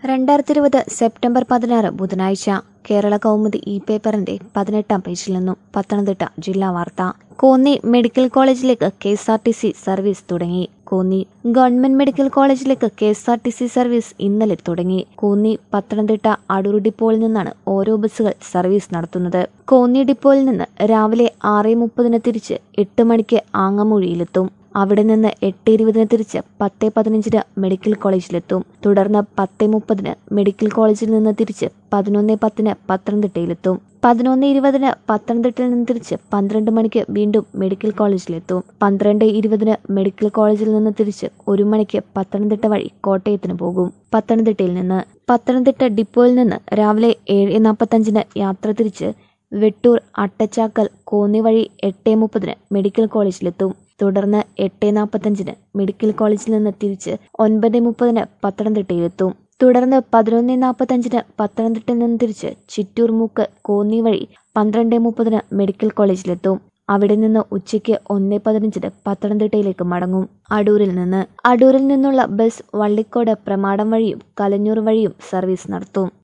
രണ്ടായിരത്തി ഇരുപത് സെപ്റ്റംബർ പതിനാറ് ബുധനാഴ്ച കേരള കൗമുദി ഇ പേപ്പറിന്റെ പതിനെട്ടാം പേജിൽ നിന്നും പത്തനംതിട്ട ജില്ലാ വാർത്ത കോന്നി മെഡിക്കൽ കോളേജിലേക്ക് K S R T C service തുടങ്ങി കോന്നി ഗവൺമെന്റ് മെഡിക്കൽ കോളേജിലേക്ക് K S R T C service ഇന്നലെ തുടങ്ങി കോന്നി പത്തനംതിട്ട അടൂർ ഡിപ്പോയിൽ നിന്നാണ് ഓരോ ബസ്സുകൾ സർവീസ് നടത്തുന്നത് കോന്നി ഡിപ്പോയിൽ നിന്ന് രാവിലെ ആറ് മുപ്പതിന് തിരിച്ച് എട്ട് മണിക്ക് ആങ്ങമൂഴിയിലെത്തും അവിടെ നിന്ന് എട്ട് ഇരുപതിന് തിരിച്ച് പത്ത് പതിനഞ്ചിന് മെഡിക്കൽ കോളേജിലെത്തും തുടർന്ന് പത്ത് മുപ്പതിന് മെഡിക്കൽ കോളേജിൽ നിന്ന് തിരിച്ച് പതിനൊന്ന് പത്തിന് പത്തനംതിട്ടയിലെത്തും പതിനൊന്ന് ഇരുപതിന് പത്തനംതിട്ടയിൽ നിന്ന് തിരിച്ച് പന്ത്രണ്ട് മണിക്ക് വീണ്ടും മെഡിക്കൽ കോളേജിലെത്തും പന്ത്രണ്ട് ഇരുപതിന് മെഡിക്കൽ കോളേജിൽ നിന്ന് തിരിച്ച് ഒരു മണിക്ക് പത്തനംതിട്ട വഴി കോട്ടയത്തിന് പോകും പത്തനംതിട്ടയിൽ നിന്ന് പത്തനംതിട്ട ഡിപ്പോയിൽ നിന്ന് രാവിലെ ഏഴ് നാൽപ്പത്തഞ്ചിന് യാത്ര തിരിച്ച് വെട്ടൂർ അട്ടച്ചാക്കൽ കോന്നി വഴി എട്ട് മുപ്പതിന് മെഡിക്കൽ കോളേജിലെത്തും തുടർന്ന് എട്ട് നാൽപ്പത്തഞ്ചിന് മെഡിക്കൽ കോളേജിൽ നിന്ന് തിരിച്ച് ഒൻപത് മുപ്പതിന് പത്തനംതിട്ടയിലെത്തും തുടർന്ന് പതിനൊന്ന് നാൽപ്പത്തഞ്ചിന് പത്തനംതിട്ടയിൽ നിന്ന് തിരിച്ച് ചിറ്റൂർ മൂക്ക് കോന്നി വഴി പന്ത്രണ്ട് മുപ്പതിന് മെഡിക്കൽ കോളേജിലെത്തും അവിടെ നിന്ന് ഉച്ചയ്ക്ക് ഒന്ന് പതിനഞ്ചിന് പത്തനംതിട്ടയിലേക്ക് മടങ്ങും അടൂരിൽ നിന്ന് അടൂരിൽ നിന്നുള്ള ബസ് വള്ളിക്കോട് പ്രമാടം വഴിയും കലഞ്ഞൂർ വഴിയും സർവീസ് നടത്തും